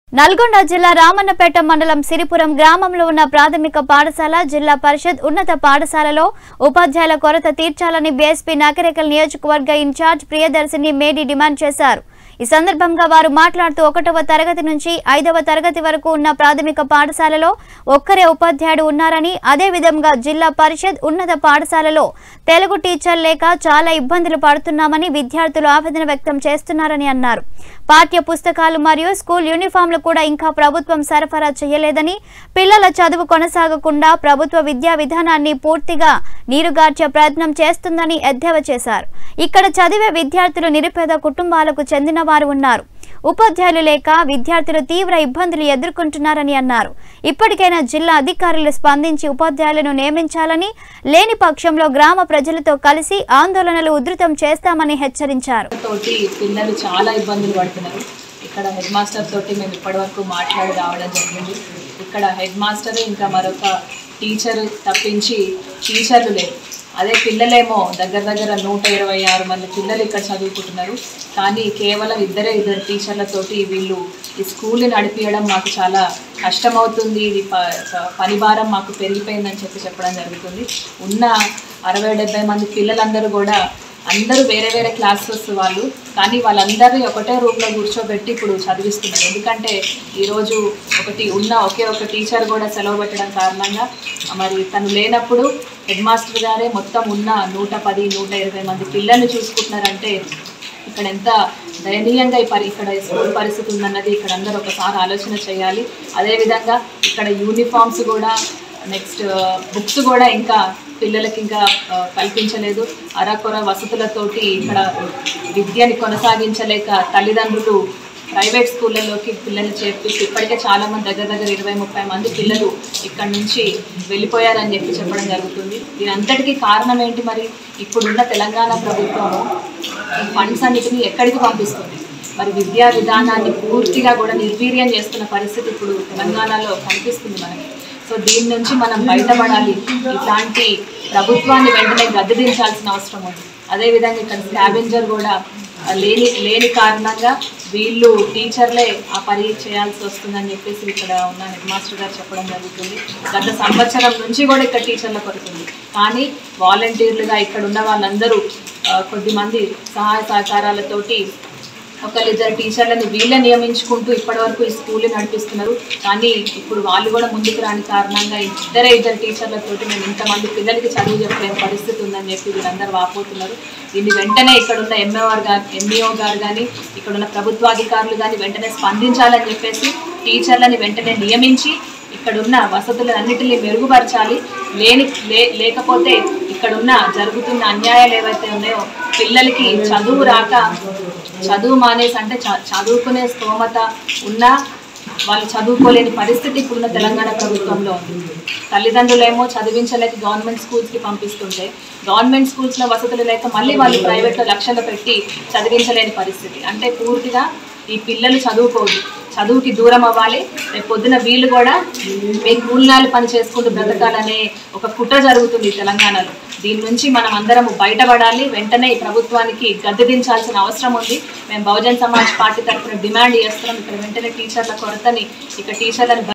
నల్గొండ జిల్లా రామన్నపేట మండలం సిరిపురం గ్రామంలో ఉన్న ప్రాథమిక పాఠశాల జిల్లా పరిషత్ ఉన్నత పాఠశాలలో ఉపాధ్యాయుల కొరత తీర్చాలని బీఎస్పీ నకరేకల్ నియోజకవర్గ ఇన్ఛార్జ్ ప్రియదర్శిని మేడి డిమాండ్ చేశారు ఈ సందర్భంగా వారు మాట్లాడుతూ ఒకటవ తరగతి నుంచి ఐదవ తరగతి వరకు ఉన్న ప్రాథమిక పాఠశాలలో ఒక్కరే ఉపాధ్యాయుడు ఉన్నారని అదేవిధంగా జిల్లా పరిషత్ ఉన్నత పాఠశాలలో తెలుగు టీచర్ లేక చాలా ఇబ్బందులు పడుతున్నామని విద్యార్థులు ఆవేదన వ్యక్తం చేస్తున్నారని అన్నారు పాఠ్య పుస్తకాలు మరియు స్కూల్ యూనిఫామ్లు కూడా ఇంకా ప్రభుత్వం సరఫరా చేయలేదని పిల్లల చదువు కొనసాగకుండా ప్రభుత్వ విద్యా విధానాన్ని పూర్తిగా నీరుగార్చే ప్రయత్నం చేస్తుందని ఎద్దేవా చేశారు ఇక్కడ చదివే విద్యార్థులు నిరుపేద కుటుంబాలకు చెందిన వారు ఉన్నారు ఉపాధ్యాయులు లేక విద్యార్థులు తీవ్ర ఇబ్బందులు ఎదుర్కొంటున్నారని అన్నారు ఇప్పటికైనా జిల్లా అధికారులు స్పందించి ఉపాధ్యాయులను నియమించాలని లేని పక్షంలో గ్రామ ప్రజలతో కలిసి ఆందోళనలు ఉధృతం చేస్తామని హెచ్చరించారు తోటి పిల్లలు చాలా ఇబ్బందులు పడుతున్నారు ఇక్కడ హెడ్ మాస్టర్ తోటి మేము ఇప్పటివరకు మాట్లాడి రావడం జరిగింది ఇక్కడ హెడ్ మాస్టర్ ఇంకా మరొక టీచర్ తప్పించి టీచర్లు లేరు అదే పిల్లలేమో దగ్గర దగ్గర నూట ఇరవై ఆరు మంది పిల్లలు ఇక్కడ చదువుకుంటున్నారు కానీ కేవలం ఇద్దరే ఇద్దరు టీచర్లతోటి వీళ్ళు ఈ స్కూల్ని నడిపించడం మాకు చాలా కష్టమవుతుంది ఇది ప ప- పని భారం మాకు పెరిగిపోయిందని చెప్పి చెప్పడం జరుగుతుంది ఉన్న అరవై డెబ్బై మంది పిల్లలందరూ కూడా అందరూ వేరే వేరే క్లాసెస్ వాళ్ళు కానీ వాళ్ళందరినీ ఒకటే రూమ్లో కూర్చోబెట్టి ఇప్పుడు చదివిస్తున్నారు ఎందుకంటే ఈరోజు ఒకటి ఉన్న ఒకే ఒక టీచర్ కూడా సెలవు పెట్టడం కారణంగా మరి తను లేనప్పుడు హెడ్ మాస్టర్ గారే మొత్తం ఉన్న నూట పది నూట ఇరవై మంది పిల్లల్ని చూసుకుంటున్నారంటే ఇక్కడ ఎంత దయనీయంగా ఈ పరి ఇక్కడ ఈ స్కూల్ పరిస్థితి ఉందన్నది ఇక్కడ అందరూ ఒకసారి ఆలోచన చేయాలి అదేవిధంగా ఇక్కడ యూనిఫామ్స్ కూడా నెక్స్ట్ బుక్స్ కూడా ఇంకా పిల్లలకి ఇంకా ఆ, కల్పించలేదు అరకొర వసతులతోటి ఇక్కడ విద్యని కొనసాగించలేక తల్లిదండ్రులు ప్రైవేట్ స్కూళ్ళలోకి పిల్లల్ని చేర్పిస్తూ ఇప్పటికే చాలా మంది దగ్గర దగ్గర ఇరవై ముప్పై మంది పిల్లలు ఇక్కడ నుంచి వెళ్ళిపోయారని చెప్పి చెప్పడం జరుగుతుంది దీని అంతటికీ కారణం ఏంటి మరి ఇప్పుడున్న తెలంగాణ ప్రభుత్వము ఈ ఫండ్స్ అన్నిటిని ఎక్కడికి పంపిస్తుంది మరి విద్యా విధానాన్ని పూర్తిగా కూడా నిర్వీర్యం చేస్తున్న పరిస్థితి ఇప్పుడు తెలంగాణలో కనిపిస్తుంది మనకి సో దీని నుంచి మనం బయటపడాలి ఇట్లాంటి ప్రభుత్వాన్ని వెంటనే గద్దెదించాల్సిన అవసరం ఉంది అదేవిధంగా ఇక్కడ స్కావెంజర్ కూడా ఆ, లేని లేని కారణంగా వీళ్ళు టీచర్లే ఆ పని చేయాల్సి వస్తుందని చెప్పేసి ఇక్కడ ఉన్న హెడ్ మాస్టర్ గారు చెప్పడం జరుగుతుంది గత సంవత్సరం నుంచి కూడా ఇక్కడ టీచర్ల కొరతుంది కానీ వాలంటీర్లుగా ఇక్కడ ఉన్న వాళ్ళందరూ ఆ, కొద్దిమంది సహాయ సహకారాలతోటి ఒకరిద్దరు టీచర్లను వీళ్ళే నియమించుకుంటూ ఇప్పటివరకు ఈ స్కూల్ నడిపిస్తున్నారు కానీ ఇప్పుడు వాళ్ళు కూడా ముందుకు రాని కారణంగా ఇద్దరే ఇద్దరు టీచర్లతోటి మేము ఇంతమంది పిల్లలకి చదువు చెప్పలేని పరిస్థితి ఉందని చెప్పి వీళ్ళందరూ వాపోతున్నారు దీన్ని వెంటనే ఇక్కడ ఉన్న ఎంఏఆర్ గారు ఎంఈఓ గారు కానీ ఇక్కడ ఉన్న ప్రభుత్వాధికారులు కానీ వెంటనే స్పందించాలని చెప్పేసి టీచర్లని వెంటనే నియమించి ఇక్కడున్న వసతులన్నిటినీ మెరుగుపరచాలి లేని లే లేకపోతే ఇక్కడున్న జరుగుతున్న అన్యాయాలు ఏవైతే ఉన్నాయో పిల్లలకి చదువు రాక చదువు మానేసి అంటే చ- చదువుకునే స్తోమత ఉన్నా వాళ్ళు చదువుకోలేని పరిస్థితి ఇప్పుడున్న తెలంగాణ ప్రభుత్వంలో ఉంది తల్లిదండ్రులేమో చదివించలేక గవర్నమెంట్ స్కూల్స్కి పంపిస్తుంటే గవర్నమెంట్ స్కూల్స్లో వసతులు లేక మళ్ళీ వాళ్ళు ప్రైవేట్లో లక్షలు పెట్టి చదివించలేని పరిస్థితి అంటే పూర్తిగా ఈ పిల్లలు చదువుకోదు చదువుకి దూరం అవ్వాలి రేపు పొద్దున వీళ్ళు కూడా మేము కూలినాలు పని చేసుకుంటూ బ్రతకాలనే ఒక కుట్ర జరుగుతుంది ఈ తెలంగాణలో దీని నుంచి మనం అందరం బయటపడాలి వెంటనే ఈ ప్రభుత్వానికి గద్దె దించాల్సిన అవసరం ఉంది మేము బహుజన్ సమాజ్ పార్టీ తరఫున డిమాండ్ చేస్తున్నాం ఇక్కడ వెంటనే టీచర్ల కొరతని ఇక టీచర్లను